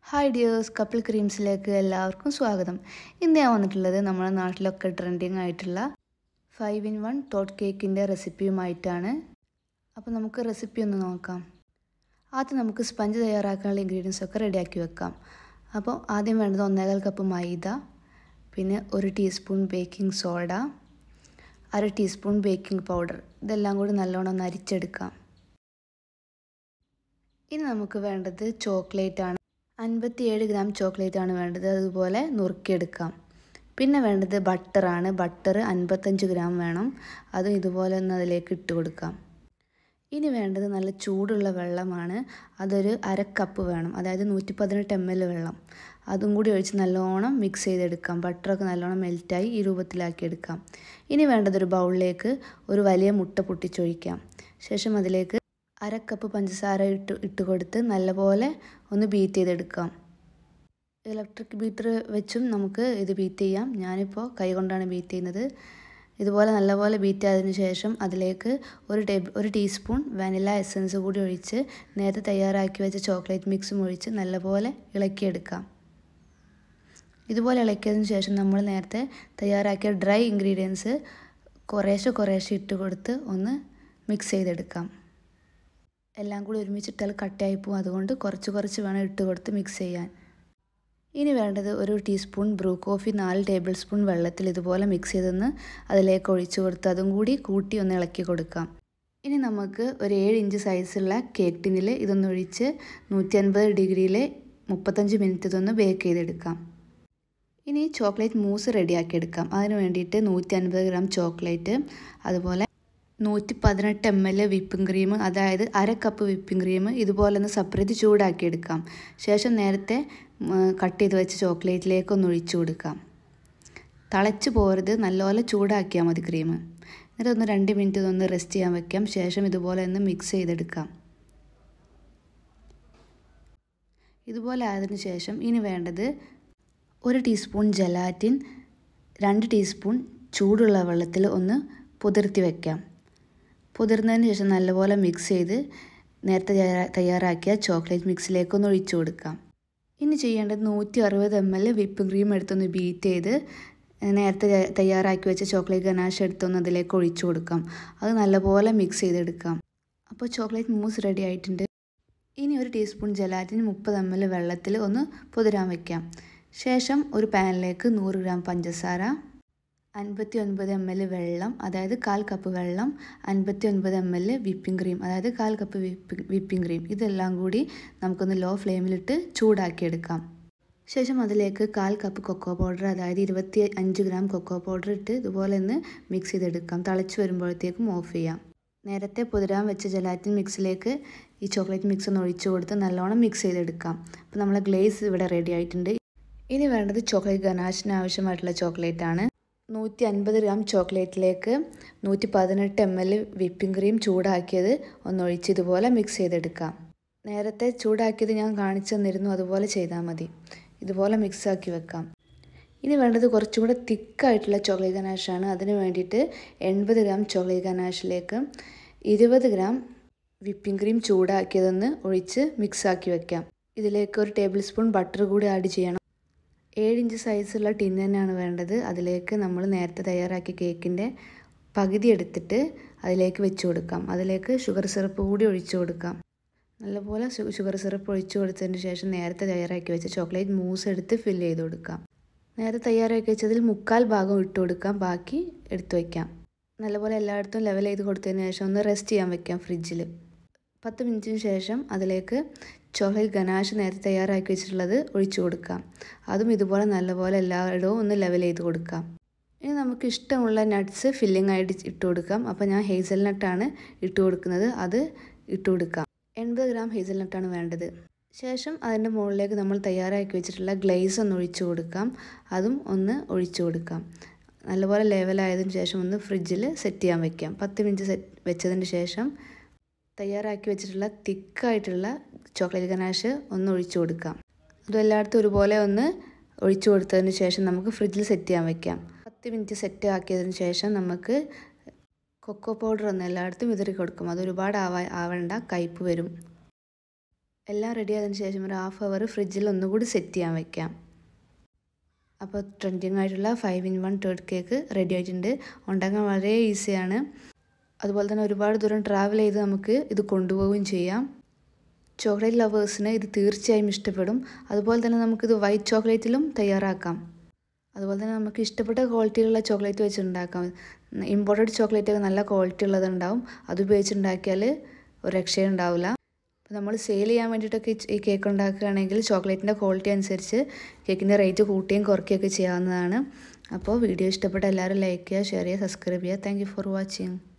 hi dears couple ക്രീംസിലേക്ക് എല്ലാവർക്കും സ്വാഗതം ഇന്ന് ഞാൻ വന്നിട്ടുള്ളത് നമ്മുടെ നാട്ടിലൊക്കെ ട്രെൻഡിങ് ആയിട്ടുള്ള ഫൈവ് ഇൻ വൺ ടോട്ട് കേക്കിൻ്റെ റെസിപ്പിയുമായിട്ടാണ് അപ്പോൾ നമുക്ക് റെസിപ്പി ഒന്ന് നോക്കാം ആദ്യം നമുക്ക് സ്പഞ്ച് തയ്യാറാക്കാനുള്ള ഇൻഗ്രീഡിയൻസ് ഒക്കെ റെഡിയാക്കി വെക്കാം അപ്പോൾ ആദ്യം വേണ്ടത് ഒന്നേകാൽ കപ്പ് മൈദ പിന്നെ ഒരു ടീസ്പൂൺ ബേക്കിംഗ് സോഡ അര ടീസ്പൂൺ ബേക്കിംഗ് പൗഡർ ഇതെല്ലാം കൂടി നല്ലോണം ഒന്ന് അരിച്ചെടുക്കാം ഇനി നമുക്ക് വേണ്ടത് ചോക്ലേറ്റ് ആണ് അൻപത്തിയേഴ് ഗ്രാം ചോക്ലേറ്റ് ആണ് വേണ്ടത് അതുപോലെ നുറുക്കിയെടുക്കാം പിന്നെ വേണ്ടത് ബട്ടറാണ് ബട്ടർ അൻപത്തഞ്ച് ഗ്രാം വേണം അതും ഇതുപോലെ ഒന്ന് അതിലേക്ക് ഇട്ട് കൊടുക്കാം ഇനി വേണ്ടത് നല്ല ചൂടുള്ള വെള്ളമാണ് അതൊരു അര കപ്പ് വേണം അതായത് നൂറ്റി പതിനെട്ട് എം എൽ വെള്ളം അതും കൂടി ഒഴിച്ച് നല്ലോണം മിക്സ് ചെയ്തെടുക്കാം ബട്ടറൊക്കെ നല്ലോണം മെൽറ്റായി ഈ രൂപത്തിലാക്കി എടുക്കാം ഇനി വേണ്ടത് ഒരു ബൗളിലേക്ക് ഒരു വലിയ മുട്ട പൊട്ടിച്ചൊഴിക്കാം ശേഷം അതിലേക്ക് അര കപ്പ് പഞ്ചസാര ഇട്ട് ഇട്ട് കൊടുത്ത് നല്ലപോലെ ഒന്ന് ബീറ്റ് ചെയ്തെടുക്കാം ഇലക്ട്രിക് ബീറ്റർ വെച്ചും നമുക്ക് ഇത് ബീറ്റ് ചെയ്യാം ഞാനിപ്പോൾ കൈ കൊണ്ടാണ് ബീറ്റ് ചെയ്യുന്നത് ഇതുപോലെ നല്ലപോലെ ബീറ്റ് ആയതിനു ശേഷം അതിലേക്ക് ഒരു ടേബിൾ ഒരു ടീസ്പൂൺ വാനില എസൻസ് കൂടി ഒഴിച്ച് നേരത്തെ തയ്യാറാക്കി വെച്ച ചോക്ലേറ്റ് മിക്സും ഒഴിച്ച് നല്ലപോലെ ഇളക്കിയെടുക്കാം ഇതുപോലെ ഇളക്കിയതിന് ശേഷം നമ്മൾ നേരത്തെ തയ്യാറാക്കിയ ഡ്രൈ ഇൻഗ്രീഡിയൻസ് കുറേശ്ശെ കുറേശ്ശെ ഇട്ട് കൊടുത്ത് ഒന്ന് മിക്സ് ചെയ്തെടുക്കാം എല്ലാം കൂടി ഒരുമിച്ചിട്ടാൽ കട്ടയായി പോകും അതുകൊണ്ട് കുറച്ച് കുറച്ച് വേണം ഇട്ട് കൊടുത്ത് മിക്സ് ചെയ്യാൻ ഇനി വേണ്ടത് ഒരു ടീസ്പൂൺ ബ്രൂ കോഫി നാല് ടേബിൾ സ്പൂൺ വെള്ളത്തിൽ ഇതുപോലെ മിക്സ് ചെയ്തൊന്ന് അതിലേക്ക് ഒഴിച്ചു കൊടുത്ത് അതും കൂടി കൂട്ടി ഒന്ന് ഇളക്കി കൊടുക്കാം ഇനി നമുക്ക് ഒരു ഏഴ് ഇഞ്ച് സൈസുള്ള കേക്ക് ടിന്നിൽ ഇതൊന്ന് ഒഴിച്ച് നൂറ്റി അൻപത് ഡിഗ്രിയിൽ മുപ്പത്തഞ്ച് മിനിറ്റ് ഇതൊന്ന് ബേക്ക് ചെയ്തെടുക്കാം ഇനി ചോക്ലേറ്റ് മൂസ് റെഡിയാക്കി എടുക്കാം അതിന് വേണ്ടിയിട്ട് നൂറ്റി അൻപത് ഗ്രാം ചോക്ലേറ്റ് അതുപോലെ നൂറ്റി പതിനെട്ട് എം എൽ വിപ്പിംഗ് ക്രീം അതായത് അര കപ്പ് വിപ്പിംഗ് ക്രീം ഇതുപോലെ ഒന്ന് സെപ്പറേറ്റ് ചൂടാക്കി എടുക്കാം ശേഷം നേരത്തെ കട്ട് ചെയ്ത് വെച്ച ചോക്ലേറ്റിലേക്ക് ഒന്ന് ഒഴിച്ചു കൊടുക്കാം തിളച്ച് പോരുത് നല്ലപോലെ ചൂടാക്കിയാൽ മതി ക്രീം എന്നിട്ട് ഒന്ന് രണ്ട് മിനിറ്റ് ഒന്ന് റെസ്റ്റ് ചെയ്യാൻ വെക്കാം ശേഷം ഇതുപോലെ ഒന്ന് മിക്സ് ചെയ്തെടുക്കാം ഇതുപോലെ ആയതിനു ശേഷം ഇനി വേണ്ടത് ഒരു ടീസ്പൂൺ ജലാറ്റിൻ രണ്ട് ടീസ്പൂൺ ചൂടുള്ള വെള്ളത്തിൽ ഒന്ന് പുതിർത്തി വയ്ക്കാം പുതിർന്നതിന് ശേഷം നല്ലപോലെ മിക്സ് ചെയ്ത് നേരത്തെ തയ്യാറാക്കിയ ചോക്ലേറ്റ് മിക്സിലേക്ക് ഒന്ന് ഒഴിച്ചു കൊടുക്കാം ഇനി ചെയ്യേണ്ടത് നൂറ്റി അറുപത് എം എൽ വിപ്പിംഗ് ക്രീം എടുത്തൊന്ന് ബീറ്റ് ചെയ്ത് നേരത്തെ തയ്യാറാക്കി വെച്ച ചോക്ലേറ്റ് ഗനാഷ് എടുത്തൊന്ന് അതിലേക്ക് ഒഴിച്ചു കൊടുക്കാം അത് നല്ലപോലെ മിക്സ് ചെയ്തെടുക്കാം അപ്പോൾ ചോക്ലേറ്റ് മൂസ് റെഡി ആയിട്ടുണ്ട് ഇനി ഒരു ടീസ്പൂൺ ജലാറ്റിൻ മുപ്പത് എം എൽ വെള്ളത്തിൽ ഒന്ന് പുതിരാൻ വയ്ക്കാം ശേഷം ഒരു പാനിലേക്ക് നൂറ് ഗ്രാം പഞ്ചസാര അൻപത്തി ഒൻപത് എം എൽ വെള്ളം അതായത് കാൽ കപ്പ് വെള്ളം അൻപത്തി ഒൻപത് എം എൽ വിപ്പിംഗ് ക്രീം അതായത് കാൽ കപ്പ് വിപ്പിംഗ് വിപ്പിംഗ് ക്രീം ഇതെല്ലാം കൂടി നമുക്കൊന്ന് ലോ ഫ്ലെയിമിലിട്ട് ചൂടാക്കിയെടുക്കാം ശേഷം അതിലേക്ക് കാൽ കപ്പ് കൊക്കോ പൗഡർ അതായത് ഇരുപത്തി അഞ്ച് ഗ്രാം കൊക്കോ പൗഡർ ഇട്ട് ഇതുപോലെ ഒന്ന് മിക്സ് ചെയ്തെടുക്കാം തിളച്ച് വരുമ്പോഴത്തേക്കും ഓഫ് ചെയ്യാം നേരത്തെ പുതിരാൻ വെച്ച ജലാറ്റിൻ മിക്സിലേക്ക് ഈ ചോക്ലേറ്റ് മിക്സ് ഒന്ന് ഒഴിച്ചു കൊടുത്ത് നല്ലോണം മിക്സ് ചെയ്തെടുക്കാം അപ്പോൾ നമ്മളെ ഗ്ലേസ് ഇവിടെ റെഡി ആയിട്ടുണ്ട് ഇനി വേണ്ടത് ചോക്ലേറ്റ് ഗനാഷിന് ആവശ്യമായിട്ടുള്ള ചോക്ലേറ്റ് ആണ് നൂറ്റി അൻപത് ഗ്രാം ചോക്ലേറ്റിലേക്ക് നൂറ്റി പതിനെട്ട് എം എൽ വിപ്പിംഗ് ക്രീം ചൂടാക്കിയത് ഒന്നൊഴിച്ച് ഇതുപോലെ മിക്സ് ചെയ്തെടുക്കാം നേരത്തെ ചൂടാക്കിയത് ഞാൻ കാണിച്ചു തന്നിരുന്നു അതുപോലെ ചെയ്താൽ മതി ഇതുപോലെ മിക്സ് ആക്കി വെക്കാം ഇനി വേണ്ടത് കുറച്ചും കൂടെ തിക്കായിട്ടുള്ള ചോക്ലേറ്റ് ഗനാഷാണ് അതിന് വേണ്ടിയിട്ട് എൺപത് ഗ്രാം ചോക്ലേറ്റ് ഗനാഷിലേക്ക് ഇരുപത് ഗ്രാം വിപ്പിംഗ് ക്രീം ചൂടാക്കിയതൊന്ന് ഒഴിച്ച് മിക്സ് ആക്കി വെക്കാം ഇതിലേക്ക് ഒരു ടേബിൾ സ്പൂൺ ബട്ടർ കൂടി ആഡ് ചെയ്യണം ഏഴ് ഇഞ്ച് സൈസുള്ള ടിൻ തന്നെയാണ് വേണ്ടത് അതിലേക്ക് നമ്മൾ നേരത്തെ തയ്യാറാക്കിയ കേക്കിൻ്റെ പകുതി എടുത്തിട്ട് അതിലേക്ക് വെച്ച് കൊടുക്കാം അതിലേക്ക് ഷുഗർ സിറപ്പ് കൂടി ഒഴിച്ചു കൊടുക്കാം നല്ലപോലെ ഷുഗർ സിറപ്പ് ഒഴിച്ചു കൊടുത്തതിന് ശേഷം നേരത്തെ തയ്യാറാക്കി വെച്ച ചോക്ലേറ്റ് മൂസ് എടുത്ത് ഫില്ല് ചെയ്ത് കൊടുക്കാം നേരത്തെ തയ്യാറാക്കി വെച്ചതിൽ മുക്കാൽ ഭാഗം ഇട്ട് കൊടുക്കാം ബാക്കി എടുത്തു വയ്ക്കാം നല്ലപോലെ എല്ലായിടത്തും ലെവൽ ചെയ്ത് കൊടുത്തതിന് ശേഷം ഒന്ന് റെസ്റ്റ് ചെയ്യാൻ വെക്കാം ഫ്രിഡ്ജിൽ പത്ത് മിനിറ്റിന് ശേഷം അതിലേക്ക് ചോക്ലേറ്റ് ഗനാഷ് നേരത്തെ തയ്യാറാക്കി വെച്ചിട്ടുള്ളത് ഒഴിച്ചു കൊടുക്കാം അതും ഇതുപോലെ നല്ലപോലെ എല്ലായിടവും ഒന്ന് ലെവൽ ചെയ്ത് കൊടുക്കാം ഇനി നമുക്ക് ഇഷ്ടമുള്ള നട്ട്സ് ഫില്ലിംഗ് ആയിട്ട് ഇട്ട് കൊടുക്കാം അപ്പോൾ ഞാൻ ഹേസൽ നട്ടാണ് ഇട്ട് കൊടുക്കുന്നത് അത് ഇട്ട് കൊടുക്കാം എൺപത് ഗ്രാം ഹേസൽ നട്ടാണ് വേണ്ടത് ശേഷം അതിൻ്റെ മുകളിലേക്ക് നമ്മൾ തയ്യാറാക്കി വെച്ചിട്ടുള്ള ഗ്ലേസ് ഒന്ന് ഒഴിച്ചു കൊടുക്കാം അതും ഒന്ന് ഒഴിച്ചു കൊടുക്കാം നല്ലപോലെ ലെവലായതിനു ശേഷം ഒന്ന് ഫ്രിഡ്ജിൽ സെറ്റ് ചെയ്യാൻ വെക്കാം പത്ത് മിനിറ്റ് സെറ്റ് വെച്ചതിന് ശേഷം തയ്യാറാക്കി വെച്ചിട്ടുള്ള തിക്കായിട്ടുള്ള ചോക്ലേറ്റ് ഗനാഷ് ഒന്ന് ഒഴിച്ചു കൊടുക്കാം അതും എല്ലായിടത്തും ഒരുപോലെ ഒന്ന് ഒഴിച്ചു കൊടുത്തതിന് ശേഷം നമുക്ക് ഫ്രിഡ്ജിൽ സെറ്റ് ചെയ്യാൻ വെക്കാം പത്ത് മിനിറ്റ് സെറ്റ് ആക്കിയതിന് ശേഷം നമുക്ക് കൊക്കോ പൗഡർ ഒന്ന് എല്ലായിടത്തും വിതറി കൊടുക്കും അത് ഒരുപാട് ആവാ ആവണ്ട കയ്പ്പ് വരും എല്ലാം റെഡി ആയതിനു ശേഷം ഒരു ഹാഫ് അവർ ഫ്രിഡ്ജിൽ ഒന്നുകൂടി സെറ്റ് ചെയ്യാൻ വെക്കാം അപ്പോൾ ട്രെൻഡിങ് ആയിട്ടുള്ള five in one tiered cake ready ആയിട്ടുണ്ട് ഉണ്ടാക്കാൻ വളരെ ഈസിയാണ് അതുപോലെ തന്നെ ഒരുപാട് ദൂരം ട്രാവൽ ചെയ്ത് നമുക്ക് ഇത് കൊണ്ടുപോവുകയും ചെയ്യാം ചോക്ലേറ്റ് ലവേഴ്സിന് ഇത് തീർച്ചയായും ഇഷ്ടപ്പെടും അതുപോലെ തന്നെ നമുക്കിത് വൈറ്റ് ചോക്ലേറ്റിലും തയ്യാറാക്കാം അതുപോലെ തന്നെ നമുക്ക് ഇഷ്ടപ്പെട്ട ക്വാളിറ്റിയിലുള്ള ചോക്ലേറ്റ് വെച്ചുണ്ടാക്കാം ഇമ്പോർട്ടഡ് ചോക്ലേറ്റ് ഒക്കെ നല്ല ക്വാളിറ്റി ഉള്ളതുണ്ടാവും അത് ഉപയോഗിച്ചുണ്ടാക്കിയാൽ ഒരു രക്ഷയും ഉണ്ടാവില്ല അപ്പോൾ നമ്മൾ സെയിൽ ചെയ്യാൻ വേണ്ടിയിട്ടൊക്കെ ഈ കേക്ക് ഉണ്ടാക്കുകയാണെങ്കിൽ ചോക്ലേറ്റിൻ്റെ ക്വാളിറ്റി അനുസരിച്ച് കേക്കിൻ്റെ റേറ്റ് കൂട്ടുകയും കുറയ്ക്കുകയൊക്കെ ചെയ്യാവുന്നതാണ് അപ്പോൾ വീഡിയോ ഇഷ്ടപ്പെട്ട എല്ലാവരും ലൈക്ക് ചെയ്യുക ഷെയർ ചെയ്യുക സബ്സ്ക്രൈബ് ചെയ്യുക താങ്ക് ഫോർ വാച്ചിങ്